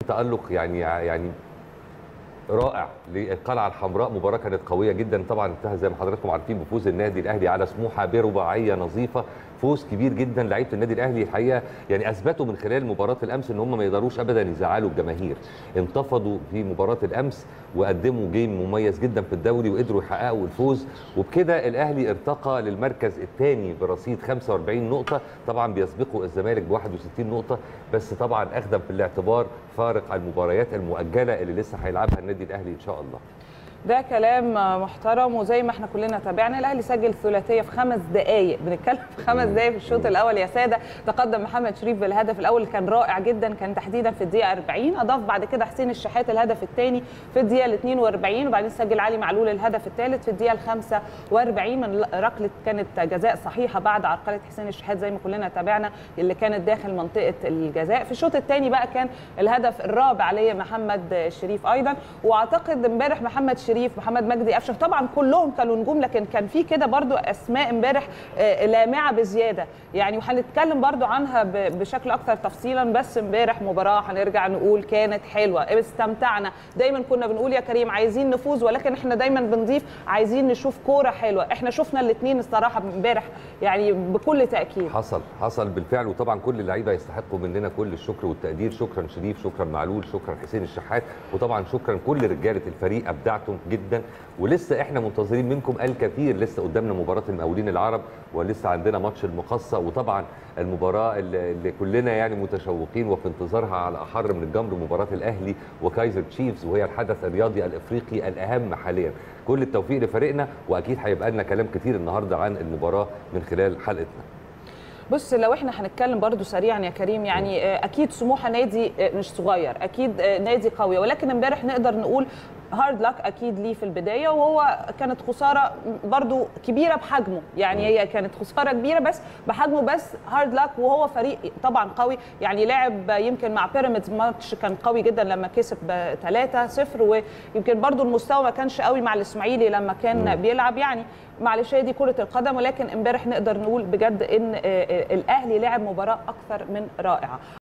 تألق يعني يعني رائع للقلعه الحمراء مباراه كانت قويه جدا طبعا انتهى زي ما حضراتكم عارفين بفوز النادي الاهلي على سموحه برباعيه نظيفه فوز كبير جدا لعيبه النادي الاهلي الحقيقه يعني اثبتوا من خلال مباراه الامس ان هم ما يقدروش ابدا يزعلوا الجماهير انتفضوا في مباراه الامس وقدموا جيم مميز جدا في الدوري وقدروا يحققوا الفوز وبكده الاهلي ارتقى للمركز الثاني برصيد 45 نقطه طبعا بيسبقوا الزمالك ب 61 نقطه بس طبعا اخذا في الاعتبار فارق المباريات المؤجله اللي لسه هيلعبها النادي الاهلي ان شاء الله ده كلام محترم وزي ما احنا كلنا تابعنا الاهلي سجل ثلاثيه في خمس دقائق بنتكلم في خمس دقائق في الشوط الاول يا ساده تقدم محمد شريف بالهدف الاول كان رائع جدا كان تحديدا في الدقيقه 40 اضاف بعد كده حسين الشحات الهدف الثاني في الدقيقه 42 وبعدين سجل علي معلول الهدف الثالث في الدقيقه 45 من ركله كانت جزاء صحيحه بعد عرقله حسين الشحات زي ما كلنا تابعنا اللي كانت داخل منطقه الجزاء في الشوط الثاني بقى كان الهدف الرابع لمحمد شريف ايضا واعتقد امبارح محمد شريف شريف محمد مجدي قفشه طبعا كلهم كانوا نجوم لكن كان في كده برضو اسماء امبارح لامعه بزياده يعني وهنتكلم برضو عنها بشكل اكثر تفصيلا بس امبارح مباراه هنرجع نقول كانت حلوه استمتعنا دايما كنا بنقول يا كريم عايزين نفوز ولكن احنا دايما بنضيف عايزين نشوف كوره حلوه احنا شفنا الاثنين الصراحه امبارح يعني بكل تاكيد حصل حصل بالفعل وطبعا كل اللعيبه يستحقوا مننا كل الشكر والتقدير شكرا شريف شكرا معلول شكرا حسين الشحات وطبعا شكرا كل رجاله الفريق ابدعتم جدا ولسه احنا منتظرين منكم الكثير لسه قدامنا مباراه المقاولين العرب ولسه عندنا ماتش المقصه وطبعا المباراه اللي كلنا يعني متشوقين وفي انتظارها على احر من الجمر مباراه الاهلي وكايزر تشيفز وهي الحدث الرياضي الافريقي الاهم حاليا كل التوفيق لفريقنا واكيد هيبقى لنا كلام كتير النهارده عن المباراه من خلال حلقتنا بص لو احنا هنتكلم برضو سريعا يا كريم يعني اكيد سموحه نادي مش صغير اكيد نادي قوي ولكن امبارح نقدر نقول هارد لك اكيد ليه في البدايه وهو كانت خساره برضو كبيره بحجمه يعني هي كانت خساره كبيره بس بحجمه بس هارد لك وهو فريق طبعا قوي يعني لعب يمكن مع بيراميدز ماتش كان قوي جدا لما كسب 3-0 ويمكن برضو المستوى ما كانش قوي مع الاسماعيلي لما كان بيلعب يعني معلش هي دي كره القدم ولكن امبارح نقدر نقول بجد ان الاهلي لعب مباراه اكثر من رائعه